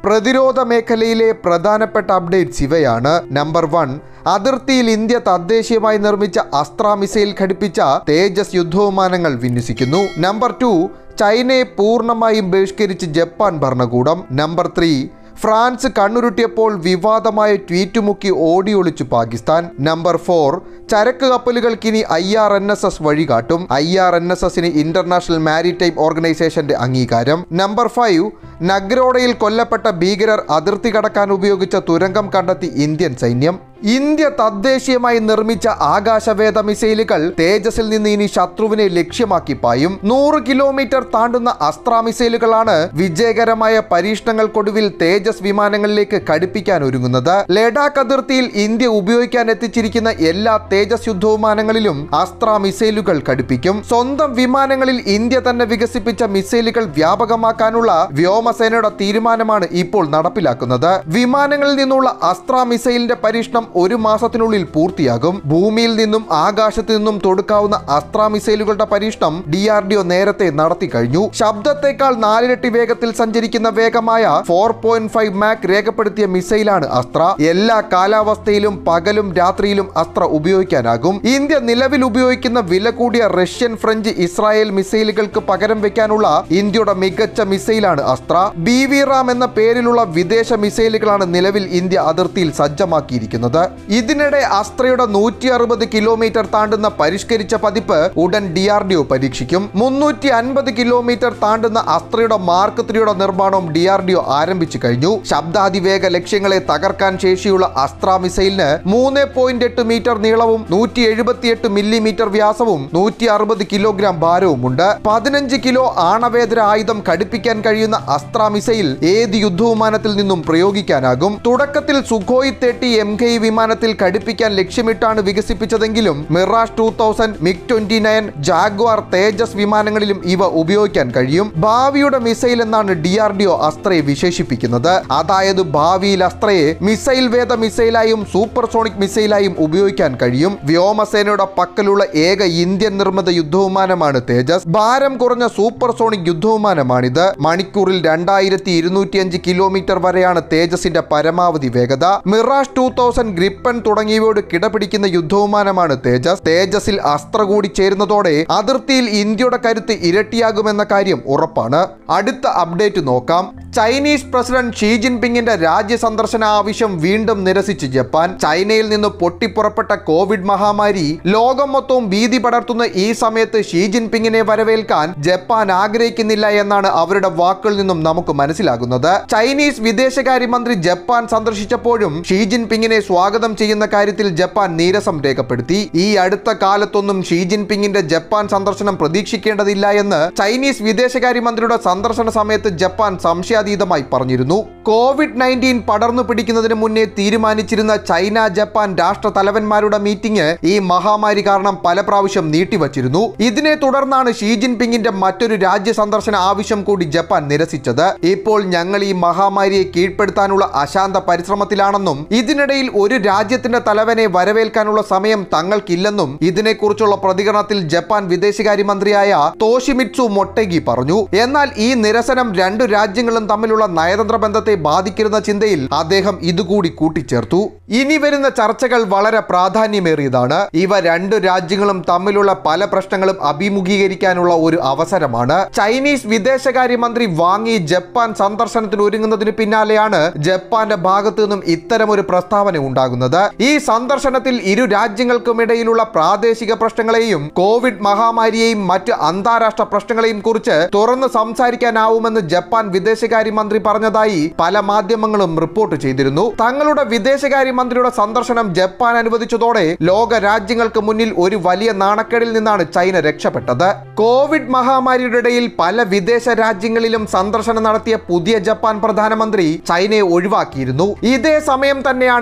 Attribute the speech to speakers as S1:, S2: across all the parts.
S1: പ്രതിരോധ മേഖലയിലെ പ്രധാനപ്പെട്ട അപ്ഡേറ്റ്സ് ഇവയാണ് നമ്പർ വൺ അതിർത്തിയിൽ ഇന്ത്യ തദ്ദേശീയമായി നിർമ്മിച്ച അസ്ത്ര മിസൈൽ ഘടിപ്പിച്ച തേജസ് യുദ്ധവിമാനങ്ങൾ വിന്യസിക്കുന്നു നമ്പർ ടു ചൈനയെ പൂർണ്ണമായും ബഹിഷ്കരിച്ച് ജപ്പാൻ ഭരണകൂടം നമ്പർ ത്രീ ഫ്രാൻസ് കണ്ണുരുട്ടിയപ്പോൾ വിവാദമായ ട്വീറ്റ് മുക്കി ഓടിയൊളിച്ചു പാകിസ്ഥാൻ നമ്പർ ഫോർ ചരക്ക് കപ്പലുകൾക്ക് ഇനി I R N S S വഴികാട്ടും ഐ ആർ എൻ എസ് എസിന് ഇന്റർനാഷണൽ മാരിടൈം ഓർഗനൈസേഷന്റെ അംഗീകാരം നമ്പർ ഫൈവ് നഗ്രോഡയിൽ കൊല്ലപ്പെട്ട ഭീകരർ അതിർത്തി കടക്കാൻ ഉപയോഗിച്ച തുരങ്കം കണ്ടെത്തി ഇന്ത്യൻ സൈന്യം ഇന്ത്യ തദ്ദേശീയമായി നിർമ്മിച്ച ആകാശവേദ മിസൈലുകൾ തേജസിൽ നിന്ന് ഇനി ശത്രുവിനെ ലക്ഷ്യമാക്കി പായും നൂറ് കിലോമീറ്റർ താണ്ടുന്ന അസ്ത്ര മിസൈലുകളാണ് വിജയകരമായ പരീക്ഷണങ്ങൾക്കൊടുവിൽ തേജസ് വിമാനങ്ങളിലേക്ക് ഘടിപ്പിക്കാൻ ഒരുങ്ങുന്നത് ലഡാക്ക് അതിർത്തിയിൽ ഇന്ത്യ ഉപയോഗിക്കാൻ എത്തിച്ചിരിക്കുന്ന എല്ലാ തേജസ് യുദ്ധവിമാനങ്ങളിലും അസ്ത്ര മിസൈലുകൾ ഘടിപ്പിക്കും സ്വന്തം വിമാനങ്ങളിൽ ഇന്ത്യ തന്നെ വികസിപ്പിച്ച മിസൈലുകൾ വ്യാപകമാക്കാനുള്ള വ്യോമസേനയുടെ തീരുമാനമാണ് ഇപ്പോൾ നടപ്പിലാക്കുന്നത് വിമാനങ്ങളിൽ നിന്നുള്ള അസ്ത്ര മിസൈലിന്റെ പരീക്ഷണം ഒരു മാസത്തിനുള്ളിൽ പൂർത്തിയാകും ഭൂമിയിൽ നിന്നും ആകാശത്ത് നിന്നും തൊടുക്കാവുന്ന അസ്ത്ര മിസൈലുകളുടെ പരീക്ഷണം ഡി ആർ ഡി ഒ നേരത്തെ നടത്തി കഴിഞ്ഞു ശബ്ദത്തെക്കാൾ നാലിരട്ടി വേഗത്തിൽ സഞ്ചരിക്കുന്ന വേഗമായ ഫോർ പോയിന്റ് ഫൈവ് മാക് രേഖപ്പെടുത്തിയ മിസൈലാണ് അസ്ത്ര എല്ലാ കാലാവസ്ഥയിലും പകലും രാത്രിയിലും അസ്ത്ര ഉപയോഗിക്കാനാകും ഇന്ത്യ നിലവിൽ ഉപയോഗിക്കുന്ന വില കൂടിയ റഷ്യൻ ഫ്രഞ്ച് ഇസ്രായേൽ മിസൈലുകൾക്ക് പകരം വെക്കാനുള്ള ഇന്ത്യയുടെ മികച്ച മിസൈലാണ് അസ്ത്ര ബി വി റാം എന്ന പേരിലുള്ള വിദേശ മിസൈലുകളാണ് നിലവിൽ ഇന്ത്യ അതിർത്തിയിൽ സജ്ജമാക്കിയിരിക്കുന്നത് ഇതിനിടെ അസ്ത്രയുടെ നൂറ്റി അറുപത് കിലോമീറ്റർ താണ്ടുന്ന പരിഷ്കരിച്ച പതിപ്പ് ഉടൻ ഡി ആർ ഡി ഒ പരീക്ഷിക്കും മുന്നൂറ്റി അൻപത് കിലോമീറ്റർ താണ്ടുന്ന അസ്ത്രയുടെ മാർക്ക് ത്രീയുടെ നിർമ്മാണവും ഡി ആർ ഡി ഒ ആരംഭിച്ചു കഴിഞ്ഞു ശബ്ദാതിവേഗ ലക്ഷ്യങ്ങളെ തകർക്കാൻ ശേഷിയുള്ള അസ്ത്ര മിസൈലിന് മൂന്ന് പോയിന്റ് എട്ട് മീറ്റർ നീളവും നൂറ്റി എഴുപത്തിയെട്ട് മില്ലിമീറ്റർ വ്യാസവും നൂറ്റി അറുപത് കിലോഗ്രാം ഭാരവുമുണ്ട് പതിനഞ്ച് കിലോ ആണവേതര ആയുധം ഘടിപ്പിക്കാൻ കഴിയുന്ന അസ്ത്ര മിസൈൽ ഏത് യുദ്ധവിമാനത്തിൽ നിന്നും പ്രയോഗിക്കാനാകും തുടക്കത്തിൽ സുഖോയ് തേർട്ടി എം കെ വിമാനത്തിൽ ഘടിപ്പിക്കാൻ ലക്ഷ്യമിട്ടാണ് വികസിപ്പിച്ചതെങ്കിലും Mirage two thousand MiG twenty nine Jaguar Tejas വിമാനങ്ങളിലും ഇവ ഉപയോഗിക്കാൻ കഴിയും ഭാവിയുടെ മിസൈൽ എന്നാണ് ഡി ആർ ഡി ഒ അസ്ത്രയെ വിശേഷിപ്പിക്കുന്നത് അതായത് ഭാവിയിൽ അസ്ത്രയെ മിസൈൽ വേദ മിസൈലായും സൂപ്പർസോണിക് മിസൈലായും ഉപയോഗിക്കാൻ കഴിയും വ്യോമസേനയുടെ പക്കലുള്ള ഏക ഇന്ത്യൻ നിർമ്മിത യുദ്ധവിമാനമാണ് തേജസ് ഭാരം കുറഞ്ഞ സൂപ്പർസോണിക് യുദ്ധവിമാനമാണിത് മണിക്കൂറിൽ രണ്ടായിരത്തി ഇരുന്നൂറ്റിയഞ്ച് കിലോമീറ്റർ വരെയാണ് തേജസിന്റെ പരമാവധി വേഗത മിറാഷ് ടൂ തൗസൻഡ് ഗ്രിപ്പൻ തുടങ്ങിയവയോട് കിടപിടിക്കുന്ന യുദ്ധവിമാനമാണ് തേജസ് തേജസിൽ അസ്ത്ര കൂടി ചേരുന്നതോടെ അതിർത്തിയിൽ ഇന്ത്യയുടെ കരുത്ത് ഇരട്ടിയാകുമെന്ന കാര്യം ഉറപ്പാണ് അടുത്ത അപ്ഡേറ്റ് നോക്കാം ചൈനീസ് പ്രസിഡന്റ് ഷീ ജിൻപിങ്ങിന്റെ രാജ്യ സന്ദർശന ആവശ്യം വീണ്ടും നിരസിച്ച് ജപ്പാൻ ചൈനയിൽ നിന്ന് പൊട്ടിപ്പുറപ്പെട്ട കോവിഡ് മഹാമാരി ലോകം മൊത്തവും ഭീതി പടർത്തുന്ന ഈ സമയത്ത് ഷീ ജിൻപിങ്ങിനെ വരവേൽക്കാൻ ജപ്പാൻ ആഗ്രഹിക്കുന്നില്ല എന്നാണ് അവരുടെ വാക്കുകളിൽ നിന്നും നമുക്ക് മനസ്സിലാകുന്നത് ചൈനീസ് വിദേശകാര്യമന്ത്രി ജപ്പാൻ സന്ദർശിച്ചപ്പോഴും ഷീ ജിൻപിങ്ങിനെ സ്വാഗതം ചെയ്യുന്ന കാര്യത്തിൽ ജപ്പാൻ നീരസം രേഖപ്പെടുത്തി ഈ അടുത്ത കാലത്തൊന്നും ഷീ ജിൻപിങ്ങിന്റെ ജപ്പാൻ സന്ദർശനം പ്രതീക്ഷിക്കേണ്ടതില്ല എന്ന് ചൈനീസ് വിദേശകാര്യമന്ത്രിയുടെ സന്ദർശന സമയത്ത് ജപ്പാൻ സംശയാതീതമായി പറഞ്ഞിരുന്നു കോവിഡ് നയൻറ്റീൻ പടർന്നു പിടിക്കുന്നതിന് മുന്നേ തീരുമാനിച്ചിരുന്ന ചൈന ജപ്പാൻ രാഷ്ട്ര തലവന്മാരുടെ മീറ്റിംഗ് ഈ മഹാമാരി കാരണം പല പ്രാവശ്യം നീട്ടിവച്ചിരുന്നു ഇതിനെ തുടർന്നാണ് ഷീ ജിൻപിങ്ങിന്റെ മറ്റൊരു രാജ്യ സന്ദർശന ആവശ്യം കൂടി ജപ്പാൻ നിരസിച്ചത് ഇപ്പോൾ ഞങ്ങൾ ഈ മഹാമാരിയെ കീഴ്പ്പെടുത്താനുള്ള അശാന്ത പരിശ്രമത്തിലാണെന്നും ഇതിനിടയിൽ ഒരു രാജ്യത്തിന്റെ തലവനെ വരവേൽക്കാനുള്ള സമയം തങ്ങൾക്കില്ലെന്നും ഇതിനെക്കുറിച്ചുള്ള പ്രതികരണത്തിൽ ജപ്പാൻ വിദേശകാര്യമന്ത്രിയായ തോഷിമിറ്റ്സു മൊട്ടേഗി പറഞ്ഞു എന്നാൽ ഈ നിരസനം രണ്ടു രാജ്യങ്ങളും തമ്മിലുള്ള നയതന്ത്ര ബന്ധത്തെ ബാധിക്കരുന്ന ചിന്തയിൽ അദ്ദേഹം ഇതുകൂടി കൂട്ടിച്ചേർത്തു ഇനി വരുന്ന ചർച്ചകൾ വളരെ പ്രാധാന്യമേറിയതാണ് ഇവ രണ്ടു രാജ്യങ്ങളും തമ്മിലുള്ള പല പ്രശ്നങ്ങളും അഭിമുഖീകരിക്കാനുള്ള ഒരു അവസരമാണ് ചൈനീസ് വിദേശകാര്യമന്ത്രി വാങ്ങി ജപ്പാൻ സന്ദർശനത്തിന് ഒരുങ്ങുന്നതിന് പിന്നാലെയാണ് ജപ്പാന്റെ ഭാഗത്തു നിന്നും ഇത്തരമൊരു പ്രസ്താവന ഉണ്ടാകുന്നത് ഈ സന്ദർശനത്തിൽ ഇരു രാജ്യങ്ങൾക്കുമിടയിലുള്ള പ്രാദേശിക പ്രശ്നങ്ങളെയും കോവിഡ് മഹാമാരിയെയും മറ്റ് അന്താരാഷ്ട്ര പ്രശ്നങ്ങളെയും കുറിച്ച് തുറന്ന് സംസാരിക്കാനാവുമെന്ന് ജപ്പാൻ വിദേശകാര്യമന്ത്രി പറഞ്ഞതായി പല മാധ്യമങ്ങളും റിപ്പോർട്ട് ചെയ്തിരുന്നു തങ്ങളുടെ വിദേശകാര്യമന്ത്രിയുടെ സന്ദർശനം ജപ്പാൻ അനുവദിച്ചതോടെ ലോക രാജ്യങ്ങൾക്ക് മുന്നിൽ ഒരു വലിയ നാണക്കേടിൽ നിന്നാണ് ചൈന രക്ഷപ്പെട്ടത് കോവിഡ് മഹാമാരിയുടെ ഇടയിൽ പല വിദേശ രാജ്യങ്ങളിലും സന്ദർശനം നടത്തിയ പുതിയ ജപ്പാൻ പ്രധാനമന്ത്രി ചൈനയെ ഒഴിവാക്കിയിരുന്നു ഇതേ സമയം തന്നെയാണ് അദ്ദേഹം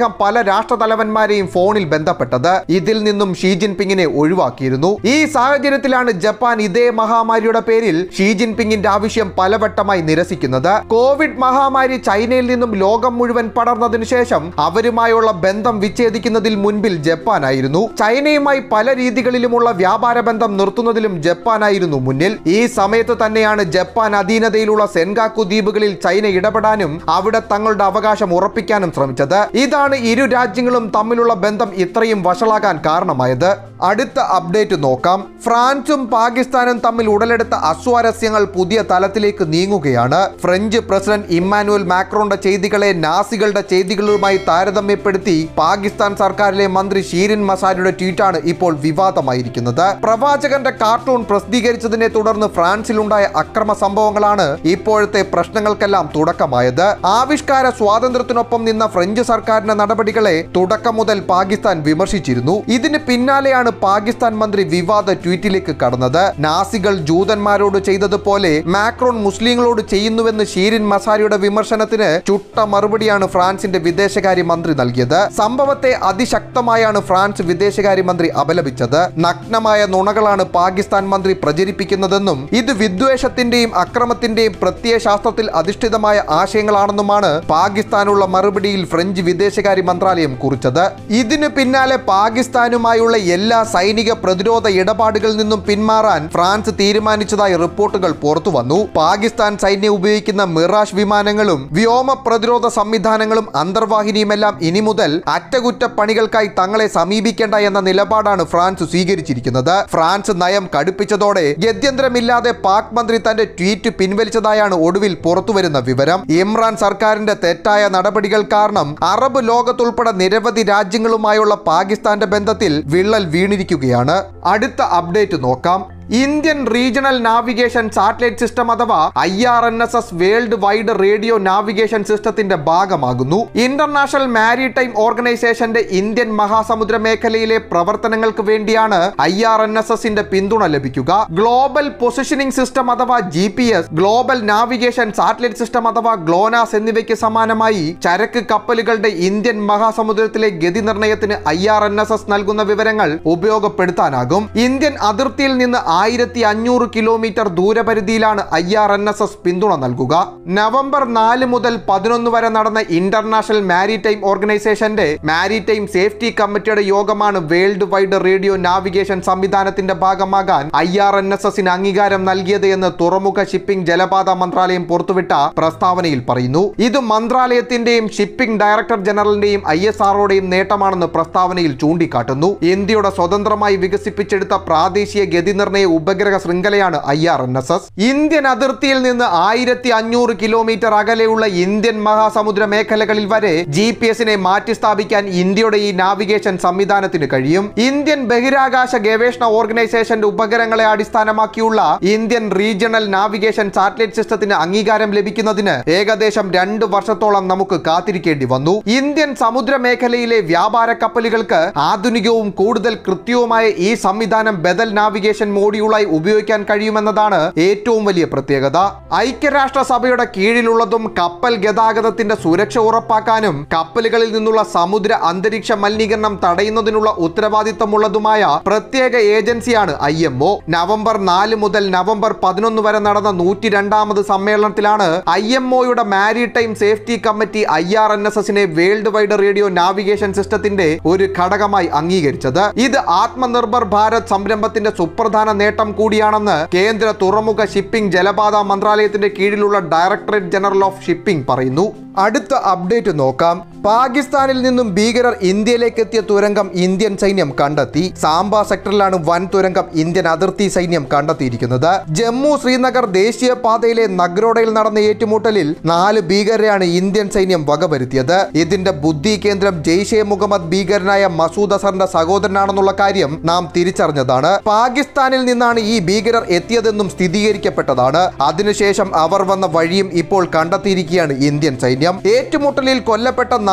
S1: അദ്ദേഹം പല രാഷ്ട്രതലവന്മാരെയും ഫോണിൽ ബന്ധപ്പെട്ടത് ഇതിൽ നിന്നും ഷീ ജിൻപിങ്ങിനെ ഒഴിവാക്കിയിരുന്നു ഈ സാഹചര്യത്തിലാണ് ജപ്പാൻ ഇതേ മഹാമാരിയുടെ പേരിൽ ഷീ ജിൻപിങ്ങിന്റെ ആവശ്യം പലവട്ടമായി നിരസിക്കുന്നത് കോവിഡ് മഹാമാരി ചൈനയിൽ നിന്നും ലോകം മുഴുവൻ പടർന്നതിനു ശേഷം അവരുമായുള്ള ബന്ധം വിച്ഛേദിക്കുന്നതിൽ മുൻപിൽ ജപ്പാനായിരുന്നു ചൈനയുമായി പല രീതികളിലുമുള്ള വ്യാപാര ബന്ധം നിർത്തുന്നതിലും ജപ്പാനായിരുന്നു മുന്നിൽ ഈ സമയത്ത് തന്നെയാണ് ജപ്പാൻ അധീനതയിലുള്ള സെൻഗാക്കു ദ്വീപുകളിൽ ചൈന ഇടപെടാനും അവിടെ തങ്ങളുടെ അവകാശം ഉറപ്പിക്കാനും ശ്രമിച്ചത് ഇതാണ് ഇരു രാജ്യങ്ങളും തമ്മിലുള്ള ബന്ധം ഇത്രയും വഷളാകാൻ കാരണമായത് അടുത്ത അപ്ഡേറ്റ് നോക്കാം ഫ്രാൻസും പാകിസ്ഥാനും തമ്മിൽ ഉടലെടുത്ത അസ്വാരസ്യങ്ങൾ പുതിയ തലത്തിലേക്ക് നീങ്ങുകയാണ് ഫ്രഞ്ച് പ്രസിഡന്റ് ഇമ്മാനുവൽ മാക്രോന്റെ ചെയ്തികളെ നാസികളുടെ ചെയ്തികളുമായി താരതമ്യപ്പെടുത്തി പാകിസ്ഥാൻ സർക്കാരിലെ മന്ത്രി ഷീരിൻ മസാരിയുടെ ട്വീറ്റാണ് ഇപ്പോൾ വിവാദമായിരിക്കുന്നത് പ്രവാചകന്റെ കാർട്ടൂൺ പ്രസിദ്ധീകരിച്ചതിനെ തുടർന്ന് ഫ്രാൻസിലുണ്ടായ അക്രമ സംഭവങ്ങളാണ് ഇപ്പോഴത്തെ പ്രശ്നങ്ങൾക്കെല്ലാം തുടക്കമായത് ആവിഷ്കാര സ്വാതന്ത്ര്യത്തിനൊപ്പം നിന്ന ഫ്രഞ്ച് സർക്കാരിന്റെ നടപടികളെ തുടക്കം മുതൽ പാകിസ്ഥാൻ വിമർശിച്ചിരുന്നു ഇതിന് പിന്നാലെയാണ് പാകിസ്ഥാൻ മന്ത്രി വിവാദ ട്വീറ്റിലേക്ക് കടന്നത് നാസികൾ ജൂതന്മാരോട് ചെയ്തതുപോലെ മാക്രോൺ മുസ്ലിങ്ങളോട് ചെയ്യുന്നുവെന്ന് ഷീരിൻ മസാരിയുടെ വിമർശനത്തിന് ചുട്ട മറുപടിയാണ് ഫ്രാൻസിന്റെ വിദേശകാര്യ മന്ത്രി നൽകിയത് സംഭവത്തെ അതിശക്തമായാണ് ഫ്രാൻസ് വിദേശകാര്യ മന്ത്രി അപലപിച്ചത് നഗ്നമായ നുണകളാണ് പാകിസ്ഥാൻ മന്ത്രി പ്രചരിപ്പിക്കുന്നതെന്നും ഇത് വിദ്വേഷത്തിന്റെയും അക്രമത്തിന്റെയും പ്രത്യയശാസ്ത്രത്തിൽ അധിഷ്ഠിതമായ ആശയങ്ങളാണെന്നുമാണ് പാകിസ്ഥാനുള്ള മറുപടിയിൽ ഫ്രഞ്ച് വിദേശകാര്യ മന്ത്രാലയം കുറിച്ചത് ഇതിനു പിന്നാലെ പാകിസ്ഥാനുമായുള്ള എല്ലാ സൈനിക പ്രതിരോധ ഇടപാടുകളിൽ നിന്നും പിന്മാറാൻ ഫ്രാൻസ് തീരുമാനിച്ചതായി റിപ്പോർട്ടുകൾ പുറത്തു വന്നു പാകിസ്ഥാൻ സൈന്യം ഉപയോഗിക്കുന്ന മിറാഷ് വിമാനങ്ങളും വ്യോമ പ്രതിരോധ സംവിധാനങ്ങളും അന്തർവാഹിനിയുമെല്ലാം ഇനി മുതൽ അറ്റകുറ്റപ്പണികൾക്കായി തങ്ങളെ സമീപിക്കേണ്ട എന്ന നിലപാടാണ് ഫ്രാൻസ് സ്വീകരിച്ചിരിക്കുന്നത് ഫ്രാൻസ് നയം കടുപ്പിച്ചതോടെ ഗത്യന്തരമില്ലാതെ പാക് മന്ത്രി തന്റെ ട്വീറ്റ് പിൻവലിച്ചതായാണ് ഒടുവിൽ പുറത്തുവരുന്ന വിവരം ഇമ്രാൻ സർക്കാരിന്റെ തെറ്റായ നടപടികൾ കാരണം അറബ് ലോകത്തുൾപ്പെടെ നിരവധി രാജ്യങ്ങളുമായുള്ള പാകിസ്ഥാന്റെ ബന്ധത്തിൽ വിള്ളൽ വീണിരിക്കുകയാണ് അടുത്ത അപ്ഡേറ്റ് നോക്കാം Indian regional navigation satellite system അഥവാ I R N S S world wide radio navigation സിസ്റ്റത്തിന്റെ ഭാഗമാകുന്നു ഇന്റർനാഷണൽ മാരിടൈം ഓർഗനൈസേഷന്റെ ഇന്ത്യൻ മഹാസമുദ്ര മേഖലയിലെ പ്രവർത്തനങ്ങൾക്ക് വേണ്ടിയാണ് ഐ ആർ എൻ എസ് എസിന്റെ പിന്തുണ ലഭിക്കുക ഗ്ലോബൽ പൊസിഷനിംഗ് സിസ്റ്റം അഥവാ G P S global navigation satellite system അഥവാ ഗ്ലോനാസ് എന്നിവയ്ക്ക് സമാനമായി ചരക്ക് കപ്പലുകളുടെ ഇന്ത്യൻ മഹാസമുദ്രത്തിലെ ഗതി നിർണയത്തിന് I R N S S നൽകുന്ന വിവരങ്ങൾ ഉപയോഗപ്പെടുത്താനാകും ഇന്ത്യൻ അതിർത്തിയിൽ നിന്ന് ആയിരത്തി അഞ്ഞൂറ് കിലോമീറ്റർ ദൂരപരിധിയിലാണ് I R N S S പിന്തുണ നൽകുക നവംബർ നാല് മുതൽ പതിനൊന്ന് വരെ നടന്ന ഇന്റർനാഷണൽ മാരിടൈം ഓർഗനൈസേഷന്റെ മാരിടൈം സേഫ്റ്റി കമ്മിറ്റിയുടെ യോഗമാണ് വേൾഡ് വൈഡ് റേഡിയോ നാവിഗേഷൻ സംവിധാനത്തിന്റെ ഭാഗമാകാൻ ഐ ആർ എൻ എസ് എസിന് അംഗീകാരം നൽകിയത് എന്ന് തുറമുഖ ഷിപ്പിംഗ് ജലപാത മന്ത്രാലയം പുറത്തുവിട്ട പ്രസ്താവനയിൽ പറയുന്നു ഇത് മന്ത്രാലയത്തിന്റെയും ഷിപ്പിംഗ് ഡയറക്ടർ ജനറലിന്റെയും ഐ എസ് ആർഒയുടെയും നേട്ടമാണെന്ന് പ്രസ്താവനയിൽ ചൂണ്ടിക്കാട്ടുന്നു ഇന്ത്യയുടെ സ്വതന്ത്രമായി വികസിപ്പിച്ചെടുത്ത പ്രാദേശിക ഗതി നിർണയ ഉപഗ്രഹ ശൃംഖലയാണ് I R N S S Indian അതിർത്തിയിൽ നിന്ന് ആയിരത്തി അഞ്ഞൂറ് കിലോമീറ്റർ അകലെയുള്ള ഇന്ത്യൻ മഹാസമുദ്ര മേഖലകളിൽ വരെ ജി പി എസിനെ മാറ്റി സ്ഥാപിക്കാൻ ഇന്ത്യയുടെ ഈ നാവിഗേഷൻ സംവിധാനത്തിന് കഴിയും ഇന്ത്യൻ ബഹിരാകാശ ഗവേഷണ ഓർഗനൈസേഷന്റെ ഉപഗ്രഹങ്ങളെ അടിസ്ഥാനമാക്കിയുള്ള ഇന്ത്യൻ റീജിയണൽ നാവിഗേഷൻ സാറ്റലൈറ്റ് സിസ്റ്റത്തിന് അംഗീകാരം ലഭിക്കുന്നതിന് ഏകദേശം രണ്ട് വർഷത്തോളം നമുക്ക് കാത്തിരിക്കേണ്ടി വന്നു ഇന്ത്യൻ സമുദ്ര മേഖലയിലെ വ്യാപാര കപ്പലുകൾക്ക് ആധുനികവും കൂടുതൽ കൃത്യവുമായ ഈ സംവിധാനം ബദൽ നാവിഗേഷൻ മോഡ്യൂളായി ഉപയോഗിക്കാൻ കഴിയുമെന്നതാണ് ഏറ്റവും വലിയ പ്രത്യേകത ഐക്യരാഷ്ട്രസഭയുടെ കീഴിലുള്ളതും കപ്പൽ ഗതാഗതത്തിന്റെ സുരക്ഷ ഉറപ്പാക്കാനും കപ്പലുകളിൽ നിന്നുള്ള സമുദ്ര അന്തരീക്ഷ മലിനീകരണം തടയുന്നതിനുള്ള ഉത്തരവാദിത്തമുള്ളതുമായ പ്രത്യേക ഏജൻസിയാണ് ഐ എം ഒ നവംബർ നാല് മുതൽ നവംബർ പതിനൊന്ന് വരെ നടന്ന നൂറ്റി രണ്ടാമത് സമ്മേളനത്തിലാണ് ഐ എം ഒയുടെ maritime safety committee I R N S എസിനെ വേൾഡ് വൈഡ് റേഡിയോ നാവിഗേഷൻ സിസ്റ്റത്തിന്റെ ഒരു ഘടകമായി അംഗീകരിച്ചത് ഇത് ആത്മനിർഭർ ഭാരത് സംരംഭത്തിന്റെ സുപ്രധാന നേട്ടം കൂടിയാണെന്ന് കേന്ദ്ര തുറമുഖ ഷിപ്പിംഗ് ജലപാത മന്ത്രാലയത്തിന്റെ കീഴിലുള്ള ഡയറക്ടറേറ്റ് ജനറൽ ഓഫ് ഷിപ്പിംഗ് പറയുന്നു അടുത്ത അപ്ഡേറ്റ് നോക്കാം പാകിസ്ഥാനിൽ നിന്നും ഭീകരർ ഇന്ത്യയിലേക്ക് എത്തിയ തുരങ്കം ഇന്ത്യൻ സൈന്യം കണ്ടെത്തി സാംബ സെക്ടറിലാണ് വൻ തുരങ്കം ഇന്ത്യൻ അതിർത്തി സൈന്യം കണ്ടെത്തിയിരിക്കുന്നത് ജമ്മു ശ്രീനഗർ ദേശീയപാതയിലെ നഗ്രോഡയിൽ നടന്ന ഏറ്റുമുട്ടലിൽ നാല് ഭീകരരെയാണ് ഇന്ത്യൻ സൈന്യം വകവരുത്തിയത് ഇതിന്റെ ബുദ്ധി കേന്ദ്രം ജെയ്ഷെ മുഹമ്മദ് ഭീകരനായ മസൂദ് അസറിന്റെ സഹോദരനാണെന്നുള്ള കാര്യം നാം തിരിച്ചറിഞ്ഞതാണ് പാകിസ്ഥാനിൽ നിന്നാണ് ഈ ഭീകരർ എത്തിയതെന്നും സ്ഥിരീകരിക്കപ്പെട്ടതാണ് അതിനുശേഷം അവർ വന്ന വഴിയും ഇപ്പോൾ കണ്ടെത്തിയിരിക്കുകയാണ് ഇന്ത്യൻ സൈന്യം ഏറ്റുമുട്ടലിൽ കൊല്ലപ്പെട്ട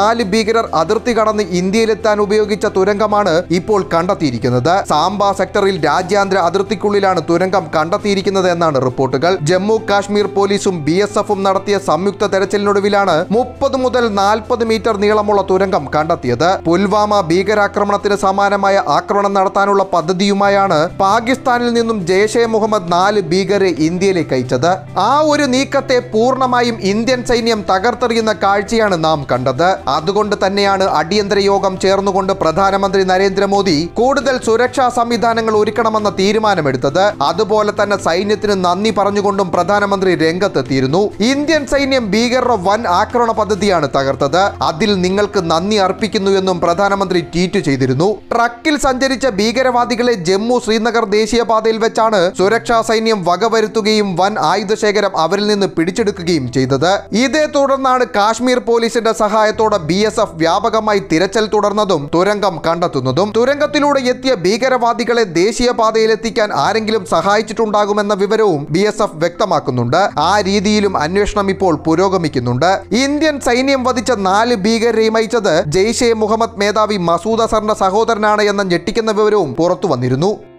S1: നാല് ഭീകരർ അതിർത്തി കടന്ന് ഇന്ത്യയിലെത്താൻ ഉപയോഗിച്ച തുരങ്കമാണ് ഇപ്പോൾ കണ്ടെത്തിയിരിക്കുന്നത് സാംബ സെക്ടറിൽ രാജ്യാന്തര അതിർത്തിക്കുള്ളിലാണ് തുരങ്കം കണ്ടെത്തിയിരിക്കുന്നത് എന്നാണ് റിപ്പോർട്ടുകൾ ജമ്മു കാശ്മീർ പോലീസും ബി എസ് എഫും നടത്തിയ സംയുക്ത തെരച്ചിലിനൊടുവിലാണ് മുപ്പത് മുതൽ നാൽപ്പത് മീറ്റർ നീളമുള്ള തുരങ്കം കണ്ടെത്തിയത് പുൽവാമ ഭീകരാക്രമണത്തിന് സമാനമായ ആക്രമണം നടത്താനുള്ള പദ്ധതിയുമായാണ് പാകിസ്ഥാനിൽ നിന്നും ജെയ്ഷെ മുഹമ്മദ് നാല് ഭീകരെ ഇന്ത്യയിലേക്ക് അയച്ചത് ആ ഒരു നീക്കത്തെ പൂർണ്ണമായും ഇന്ത്യൻ സൈന്യം തകർത്തെറിയുന്ന കാഴ്ചയാണ് നാം കണ്ടത് അതുകൊണ്ട് തന്നെയാണ് അടിയന്തര യോഗം ചേർന്നുകൊണ്ട് പ്രധാനമന്ത്രി നരേന്ദ്രമോദി കൂടുതൽ സുരക്ഷാ സംവിധാനങ്ങൾ ഒരുക്കണമെന്ന തീരുമാനമെടുത്തത് അതുപോലെ തന്നെ സൈന്യത്തിന് നന്ദി പറഞ്ഞുകൊണ്ടും പ്രധാനമന്ത്രി രംഗത്തെത്തിയിരുന്നു ഇന്ത്യൻ സൈന്യം ഭീകരരുടെ വൻ ആക്രമണ പദ്ധതിയാണ് തകർത്തത് അതിൽ നിങ്ങൾക്ക് നന്ദി അർപ്പിക്കുന്നു എന്നും പ്രധാനമന്ത്രി ട്വീറ്റ് ചെയ്തിരുന്നു ട്രക്കിൽ സഞ്ചരിച്ച ഭീകരവാദികളെ ജമ്മു ശ്രീനഗർ ദേശീയപാതയിൽ വെച്ചാണ് സുരക്ഷാ സൈന്യം വകവരുത്തുകയും വൻ ആയുധശേഖരം അവരിൽ നിന്ന് പിടിച്ചെടുക്കുകയും ചെയ്തത് ഇതേ തുടർന്നാണ് കാശ്മീർ പോലീസിന്റെ സഹായത്തോടെ ബി എസ് എഫ് വ്യാപകമായി തിരച്ചിൽ തുടർന്നതും തുരങ്കം കണ്ടെത്തുന്നതും തുരങ്കത്തിലൂടെ എത്തിയ ഭീകരവാദികളെ ദേശീയപാതയിലെത്തിക്കാൻ ആരെങ്കിലും സഹായിച്ചിട്ടുണ്ടാകുമെന്ന വിവരവും ബി എസ് എഫ് വ്യക്തമാക്കുന്നുണ്ട് ആ രീതിയിലും അന്വേഷണം ഇപ്പോൾ പുരോഗമിക്കുന്നുണ്ട് ഇന്ത്യൻ സൈന്യം വധിച്ച നാല് ഭീകരരെയും അയച്ചത് ജെയ്ഷെ മുഹമ്മദ് മേധാവി മസൂദ് അസറിന്റെ സഹോദരനാണ് എന്ന ഞെട്ടിക്കുന്ന വിവരവും പുറത്തു വന്നിരുന്നു